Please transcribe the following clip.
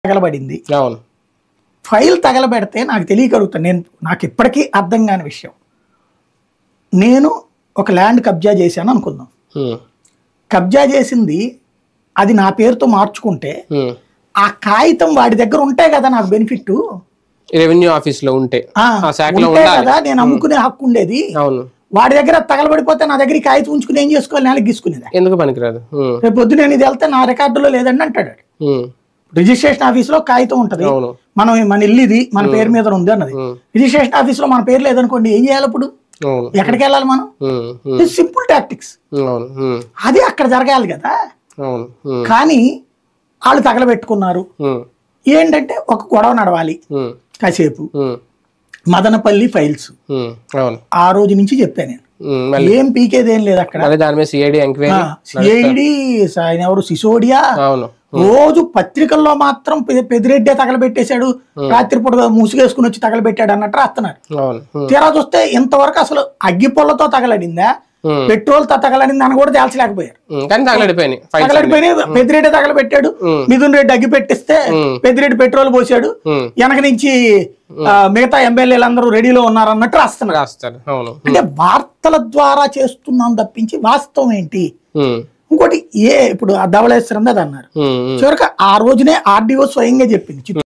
తగలబడింది అవును ఫైల్ తగలబెడితే నాకు తెలియగలుగుతాను నేను నాకు ఇప్పటికీ అర్థం కాని విషయం నేను ఒక ల్యాండ్ కబ్జా చేశాను అనుకుందాం ఉమ్, కబ్జా చేసింది అది నా పేరుతో మార్చుకుంటే ఉమ్. ఆ కాగితం వాడి దగ్గర ఉంటే కదా నాకు బెనిఫిట్ రెవెన్యూ ఆఫీస్ లో ఉంటే ఆ, ఆ శాఖలో ఉంటే ఉండాలి కదా నేను అమ్ముకునే హక్కు ఉండేది అవును వాడి దగ్గర తగలబడిపోతే నా దగ్గర ఈ కాగితం ఉంచుకుని ఏం చేసుకోవాలి నేలకు గీసుకునేది ఎందుకు పనికిరాదు ఉమ్, రేపు పొద్దున నేను ఇది వెళ్తే నా రికార్డులో లేదండి అంటాడు వాడు. ఉమ్, రిజిస్ట్రేషన్ ఆఫీస్ లో కాగితం ఉంటది అవును మనం మన ఇల్లు ఇది మన పేరు మీద ఉంది అన్నది ఉమ్, రిజిస్ట్రేషన్ ఆఫీస్ లో మన పేరు లేదనుకోండి ఏం చేయాలి ఇప్పుడు అవును ఎక్కడికి వెళ్ళాలి మనం ఉమ్, ఉమ్, సింపుల్ టాక్టిక్స్ అవును ఉమ్, అది అక్కడ జరగాలి కదా అవును ఉమ్, కానీ వాళ్ళు తగలబెట్టుకున్నారు ఉమ్, ఏంటంటే ఒక గొడవ నడవాలి ఉమ్, కాసేపు ఉమ్, మదనపల్లి ఫైల్స్ ఉమ్, అవును ఆ రోజు నుంచి చెప్పాను నేను ఉమ్, మళ్ళీ ఏం పీకేదేం లేదు అక్కడ మళ్ళీ దాని మీద సిఐడి ఎంక్వైరీ సిఐడి ఆయన ఎవరు సిసోడియా అవును రోజు పత్రికల్లో మాత్రం పె- పెదిరెడ్డే తగలబెట్టేశాడు రాత్రిపూట ముసుగేసుకుని వచ్చి తగలబెట్టాడు అన్నట్టు రాస్తున్నారు అవును ఉమ్, తీరా చూస్తే ఇంతవరకు అసలు అగ్గిపొల్లతో తగలడిందా ఉమ్, పెట్రోల్ తో తగలడిందా అని కూడా తేల్చలేకపోయారు ఉమ్, కానీ తగలడిపోయినాయి ఫైల్స్ అన్ని. తగలడిపోయినాయి పెద్దిరెడ్డి తగలబెట్టాడు ఉమ్, మిథున్ రెడ్డి అగ్గి పెట్టిస్తే ఉమ్, పెద్దిరెడ్డి పెట్రోల్ పోసాడు ఉమ్, వెనక నుంచి ఆ, మిగతా ఎమ్మెల్యేలు అందరూ రెడీలో ఉన్నారు అన్నట్టు రాస్తున్నారు రాస్తారు అవును అంటే వార్తల ద్వారా చేస్తున్నాం తప్పించి వాస్తవం ఏంటి ఉమ్, ఇంకోటి ఏ ఇప్పుడు ఆ ధవళేశ్వరం అది అన్నారు ఉమ్, ఉమ్. చివరికి ఆ రోజునే ఆర్డీఓ స్వయంగా చెప్పింది చిత్తూరు